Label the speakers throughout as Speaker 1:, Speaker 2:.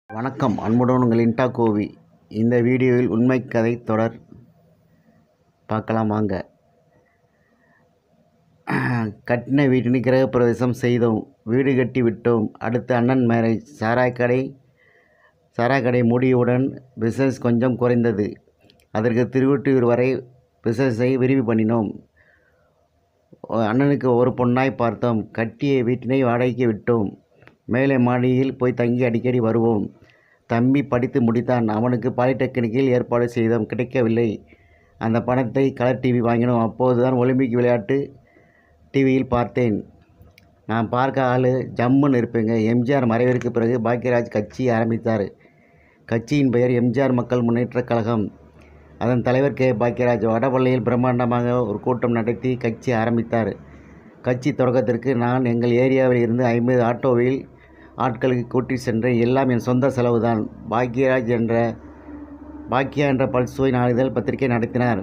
Speaker 1: வணக்கம் அன்புடன் உங்கள் இன்டா கோவி இந்த வீடியோவில் உண்மை கதை தொடர் பார்க்கலாம் வாங்க கட்டின வீட்டின் கிரகப்பிரவேசம் செய்தோம் வீடு கட்டி விட்டோம் அடுத்து அண்ணன் மேரேஜ் சாராய் கடை சாராய் கடை மூடியவுடன் பிஸ்னஸ் கொஞ்சம் குறைந்தது அதற்கு திருவொற்றியூர் வரை பிஸ்னஸை விரிவு பண்ணினோம் அண்ணனுக்கு ஒரு பொண்ணாய் பார்த்தோம் கட்டிய வீட்டினை வாடகைக்கு விட்டோம் மேலே மாடியில் போய் தங்கி அடிக்கடி வருவோம் தம்பி படித்து முடித்தான் அவனுக்கு பாலிடெக்னிக்கில் ஏற்பாடு செய்தோம் கிடைக்கவில்லை அந்த பணத்தை கலர் டிவி வாங்கினோம் அப்போது தான் ஒலிம்பிக் விளையாட்டு டிவியில் பார்த்தேன் நான் பார்க்க ஆள் ஜம்முன்னு இருப்பேங்க எம்ஜிஆர் மறைவிற்கு பிறகு பாக்யராஜ் கட்சி ஆரம்பித்தார் கட்சியின் பெயர் எம்ஜிஆர் மக்கள் முன்னேற்றக் கழகம் அதன் தலைவர் கே பாக்யராஜ் வடபள்ளியில் பிரம்மாண்டமாக ஒரு கூட்டம் நடத்தி கட்சி ஆரம்பித்தார் கட்சி தொடக்கத்திற்கு நான் எங்கள் ஏரியாவில் இருந்து ஐம்பது ஆட்டோவில் ஆட்களுக்கு கூட்டி சென்றேன் எல்லாம் என் சொந்த செலவு தான் பாக்யராஜ் என்ற பாக்கியா என்ற பல்சுவை நாளிதழ் பத்திரிகை நடத்தினார்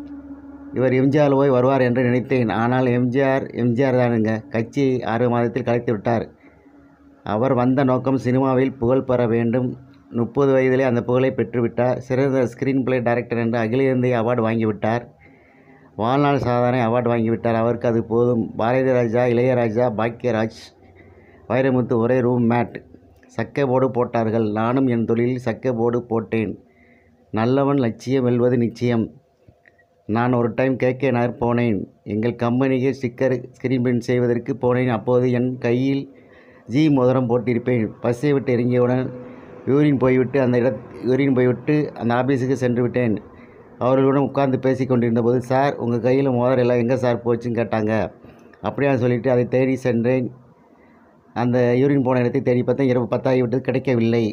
Speaker 1: இவர் எம்ஜிஆர் போய் வருவார் என்று நினைத்தேன் ஆனால் எம்ஜிஆர் எம்ஜிஆர் தானுங்க கட்சியை ஆறு மாதத்தில் கலைத்து விட்டார் அவர் வந்த நோக்கம் சினிமாவில் புகழ் பெற வேண்டும் முப்பது வயதிலே அந்த புகழை பெற்றுவிட்டார் சிறந்த ஸ்க்ரீன் பிளே டைரக்டர் என்று அகில இந்திய அவார்டு வாங்கிவிட்டார் வாழ்நாள் சாதனை அவார்டு வாங்கிவிட்டார் அவருக்கு அது போதும் பாரதி ராஜா இளையராஜா பாக்யராஜ் வைரமுத்து ஒரே ரூம் மேட் சக்கை போர்டு போட்டார்கள் நானும் என் தொழிலில் சக்கை போர்டு போட்டேன் நல்லவன் லட்சியம் வெல்வது நிச்சயம் நான் ஒரு டைம் கேகே நகர் போனேன் எங்கள் கம்பெனிக்கு ஸ்டிக்கர் ஸ்க்ரீன் பிரிண்ட் செய்வதற்கு போனேன் அப்போது என் கையில் ஜி மோதிரம் போட்டிருப்பேன் பஸ்ஸை விட்டு இறங்கியவுடன் யூரின் போய்விட்டு அந்த இட யூரின் போய்விட்டு அந்த ஆஃபீஸுக்கு சென்று விட்டேன் அவர்களுடன் உட்கார்ந்து பேசி கொண்டிருந்தபோது சார் உங்கள் கையில் மோதிரம் எல்லாம் எங்கே சார் போச்சுன்னு கேட்டாங்க அப்படியா சொல்லிவிட்டு அதை தேடி சென்றேன் அந்த யூரின் போன இடத்தை தேடி பார்த்தேன் இரவு பத்தாகி விட்டது கிடைக்கவில்லை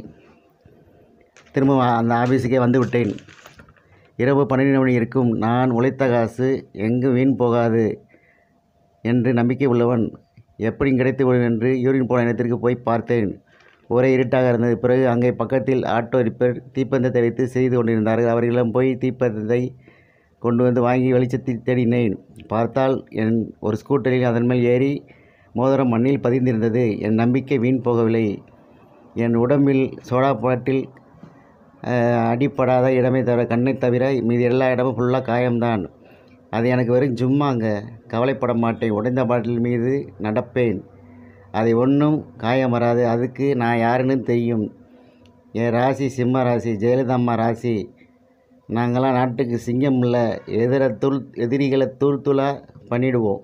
Speaker 1: திரும்ப அந்த ஆஃபீஸுக்கே வந்து விட்டேன் இரவு பன்னிரெண்டு மணி இருக்கும் நான் உழைத்த காசு எங்கும் வீண் போகாது என்று நம்பிக்கை உள்ளவன் எப்படி கிடைத்துவிடும் என்று யூரின் போன இடத்திற்கு போய் பார்த்தேன் ஒரே இருட்டாக இருந்தது பிறகு அங்கே பக்கத்தில் ஆட்டோ ரிப்பேர் தீப்பந்தத்தை வைத்து செய்து கொண்டிருந்தார்கள் அவர்களிடம் போய் தீப்பந்தத்தை கொண்டு வந்து வாங்கி வெளிச்சத்தில் தேடினேன் பார்த்தால் என் ஒரு ஸ்கூட்டரில் அதன் மேல் ஏறி மோதிரம் மண்ணில் பதிந்திருந்தது என் நம்பிக்கை வீண் போகவில்லை என் உடம்பில் சோடா பாட்டில் அடிப்படாத இடமே தவிர கண்ணை தவிர மீதி எல்லா இடமும் ஃபுல்லாக காயம்தான் அது எனக்கு வெறும் சும்மாங்க கவலைப்பட மாட்டேன் உடைந்த பாட்டில் மீது நடப்பேன் அதை ஒன்றும் காயம் வராது அதுக்கு நான் யாருன்னு தெரியும் என் ராசி சிம்ம ராசி ஜெயலலிதாம்மா ராசி நாங்களாம் நாட்டுக்கு சிங்கம் இல்லை எதிர தூள் எதிரிகளை தூள் தூளாக பண்ணிடுவோம்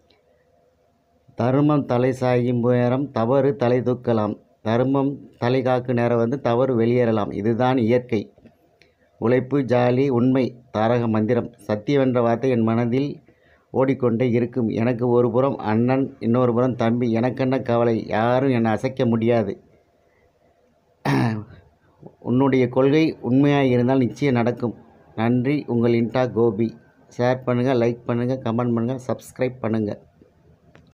Speaker 1: தர்மம் தலை சாயும் நேரம் தவறு தலை தூக்கலாம் தர்மம் தலை காக்கு நேரம் வந்து தவறு வெளியேறலாம் இதுதான் இயற்கை உழைப்பு ஜாலி உண்மை தாரக மந்திரம் சத்தியம் என்ற வார்த்தை என் மனதில் ஓடிக்கொண்டே இருக்கும் எனக்கு ஒரு புறம் அண்ணன் இன்னொரு புறம் தம்பி எனக்கென்ன கவலை யாரும் என்னை அசைக்க முடியாது உன்னுடைய கொள்கை உண்மையாக இருந்தால் நிச்சயம் நடக்கும் நன்றி உங்கள் இன்டா கோபி ஷேர் பண்ணுங்கள் லைக் பண்ணுங்கள் கமெண்ட் பண்ணுங்கள் சப்ஸ்கிரைப் பண்ணுங்கள்